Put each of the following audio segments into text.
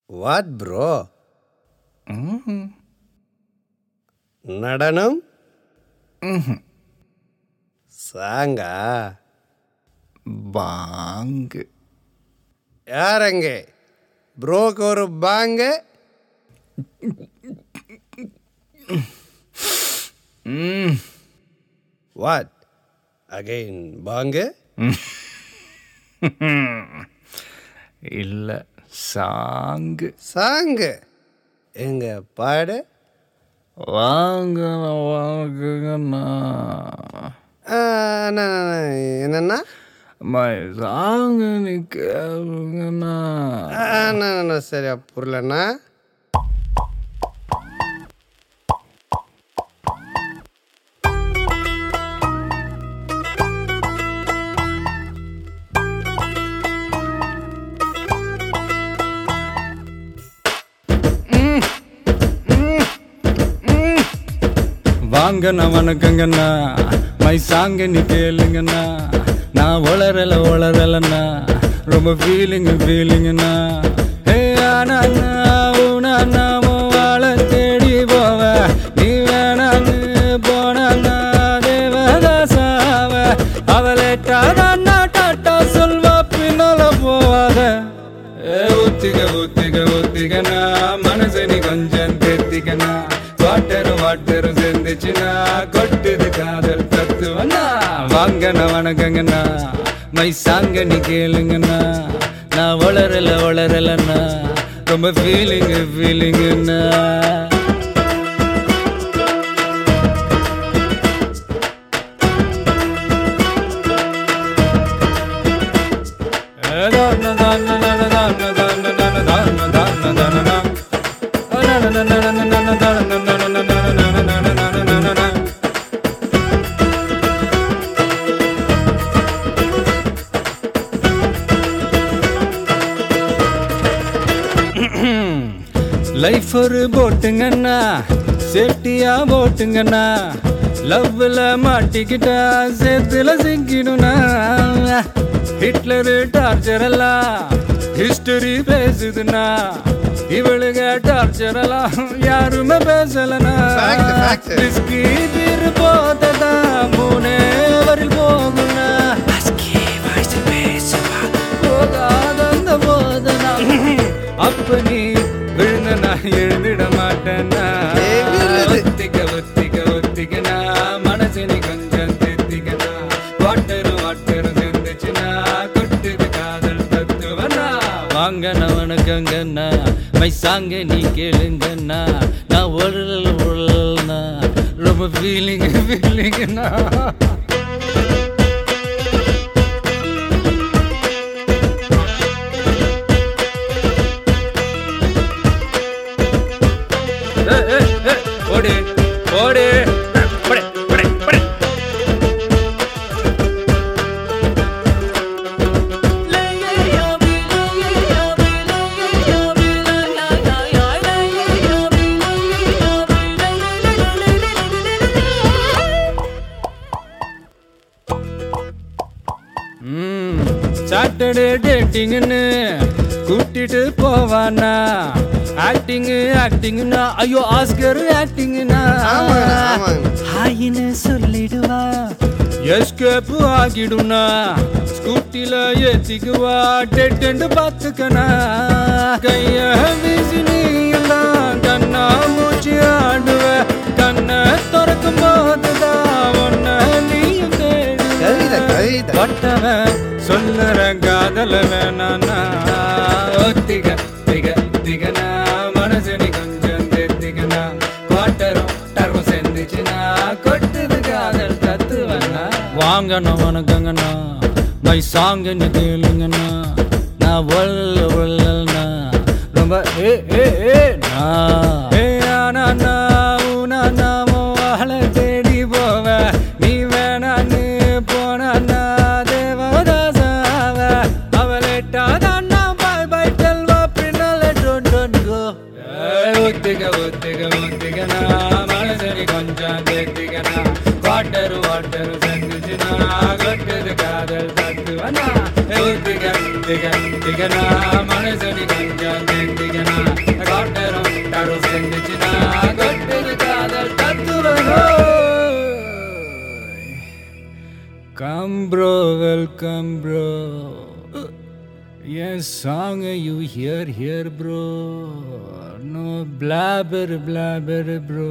What bro நடனம் சாங்கா பாங்கு யாரங்க ப்ரோக்கு ஒரு பாங்கு வாட் அகைன் பாங்கு இல்லை சாங்கு சாங்கு எங்க பாடு வாங்க வாங்குங்கண்ணா ஆ, அண்ணா, அண்ணா, என்னண்ணா மை சாங்கு நீ கேளுங்கண்ணா ஆ, அண்ணா, அண்ணா, சரியா புரியலண்ணா வாங்கண்ணா வணக்கங்கண்ணா மை சாங்க நீ கேளுங்கண்ணா நான் வளரல வளரலண்ணா ரொம்ப ஃபீலிங் ஃபீலிங்கண்ணா ஹே ஆனா உனா வாழ தேடி போவ நீ வேணான்னு போனா தேவதாசாவ அவளேட்டாதான் டாட்டா சொல்வா பின்னால போவாத ஏ ஊத்திக ஊத்திக ஊத்திகனா மனசை நீ கொஞ்சம் தேத்திக்கனா வாட்டரு வாட்டரு சேர்ந்துச்சுனா கொட்டுது காதல் தத்துவனா வாங்கண்ணா வணக்கங்கண்ணா மை சாங்க நீ கேளுங்கண்ணா நான் வளரல வளரலண்ணா ரொம்ப ஃபீலிங் ஃபீலிங்குண்ணா லைஃப் ஒரு போட்டுங்கண்ணா சேஃப்டியா போட்டுங்கண்ணா லவ்ல மாட்டிக்கிட்டா சேத்துல சிக்கிடும்னா ஹிட்லரு டார்ச்சர் எல்லாம் ஹிஸ்டரி பேசுதுன்னா இவளுங்க டார்ச்சர் எல்லாம் யாருமே பேசலனா Fact, fact. ரிஸ்கி தீர் போததா மூணே வரில் போகுனா போகாத அந்த போதனா அப்ப நீ விழுந்த நான் எழுந்திட மாட்டேன்னா ஏய், விழுது. ஒத்திக்க ஒத்திக்க ஒத்திக்கனா மனசு நீ கொஞ்சம் தேத்திக்கனா வாட்டரு வாட்டரு சேர்ந்துச்சுன்னா கொட்டுது காதல் தத்துவனா வாங்கண்ணா வணக்கங்கண்ணா மை சாங்க நீ கேளுங்கண்ணா நான் உழல் உழல்னா ரொம்ப ஃபீலிங் ஃபீலிங்னா ஏய், ஏய், ஏய், ஓடு ஓடு படே, படே, படே. ம், சாட்டர்டே டேட்டிங்னு கூட்டிட்டு போவானா ஆக்டிங் ஆக்டிங்னா ஐயோ ஆஸ்கர் ஆக்டிங்னா ஆமாங்க, ஆமாங்க. ஹாயின்னு சொல்லிடுவா எஸ்கேப் ஆகிடுனா ஸ்கூட்டில ஏத்திக்குவா டெட்டு பார்த்துக்கனா கைய வீசி நீ எல்லாம் கண்ணா மூச்சு ஆடுவ கண்ணை திறக்கும் போதுதான் ஒன்ன நீயும் கவிதை தேடுவ கவிதை பட்டவன் சொல்லுற காதல வேணானா ஒத்திக திக திகனா மனசு நீ கொஞ்சம் தேத்திக்கனா குவாட்டரும் டரும் சேர்ந்துச்சுன்னா கொட்டுது காதல் தத்துவனா வாங்கண்ணா வணக்கங்கண்ணா மை சாங்க நீ கேளுங்கண்ணா நான் ஒல்ல ஒல்லண்ணா ரொம்ப ஏ ஏ ஏ நான் ஏ ஆனா நான் உனா நாமோ வாழ தேடி போவ நீ வேணான்னு போனா தேவதாசாவ அவளேட்டாதான் பாய் பாய் டெல்வா பின்னால டோன் டோன் கோ ஒத்திக ஒத்திக ஒத்திகனா மனசரி கொஞ்சம் தேத்திகனா வாட்டர் வாட்டர் செஞ்சுச்சுனா கொட்டுது காதல் தத்துவனா ஒத்திக திக திகனா மனசரி கொஞ்சம் தேத்திகனா கம் ப்ரோ வெல்கம் ப்ரோ என் song you hear hear bro no blabber blabber bro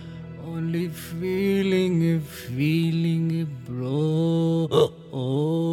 only feeling feeling bro oh